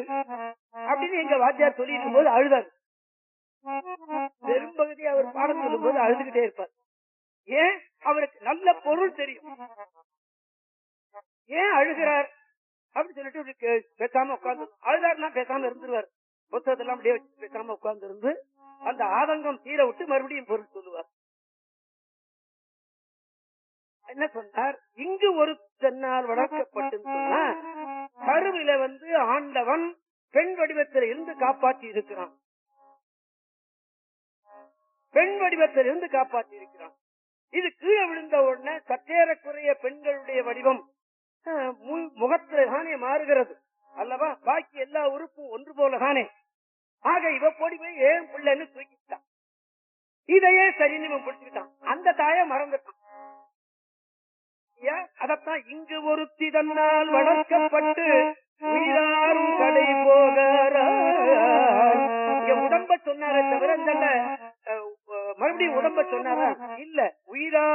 அப்படின்னு எங்க வாத்தியார் சொல்லி இருக்கும் போது அழுதார் பெரும்பகுதி அவர் பாடம் சொல்லும் போது அழுதுகிட்டே இருப்பார் ஏன் அவருக்கு நல்ல பொருள் தெரியும் ஏன் அழுகிறார் அப்படின்னு சொல்லிட்டு இப்படி கே- பேசாம உட்கார்ந்து அழுதாருன்னா பேசாம இருந்துருவார் புத்தகத்தெல்லாம் அப்படியே வச்சு பேசாம உட்கார்ந்து இருந்து அந்த ஆதங்கம் தீர விட்டு மறுபடியும் பொருள் சொல்லுவார் என்ன சொன்னார் இங்கு ஒரு தென்னால் வளர்க்கப்பட்டு சொன்னா கருவில வந்து ஆண்டவன் பெண் வடிவத்தில் இருந்து காப்பாற்றி இருக்கிறான் பெண் வடிவத்தில் இருந்து காப்பாற்றி இருக்கிறான் இது கீழே விழுந்த உடனே சற்றேறக்குறைய பெண்களுடைய வடிவம் அஹ், மு- முகத்துல தானே மாறுகிறது அல்லவா பாக்கி எல்லா உறுப்பும் ஒன்று போல தானே ஆக இவ போடி போய் ஏன் பிள்ளைன்னு தூக்கிட்டான் இதையே சரின்னு இவன் பிடிச்சுக்கிட்டான் அந்த தாய மறந்துட்டான் ஏன்? அதத்தான் இங்கு ஒருத்தி தன்னால் வளர்க்கப்பட்டு உயிராரும் கடை போகிறார் இங்க உடம்ப சொன்னாரே தவிர இந்த அஹ், மறுபடியும் உடம்ப சொன்னாரா இல்ல உயிரா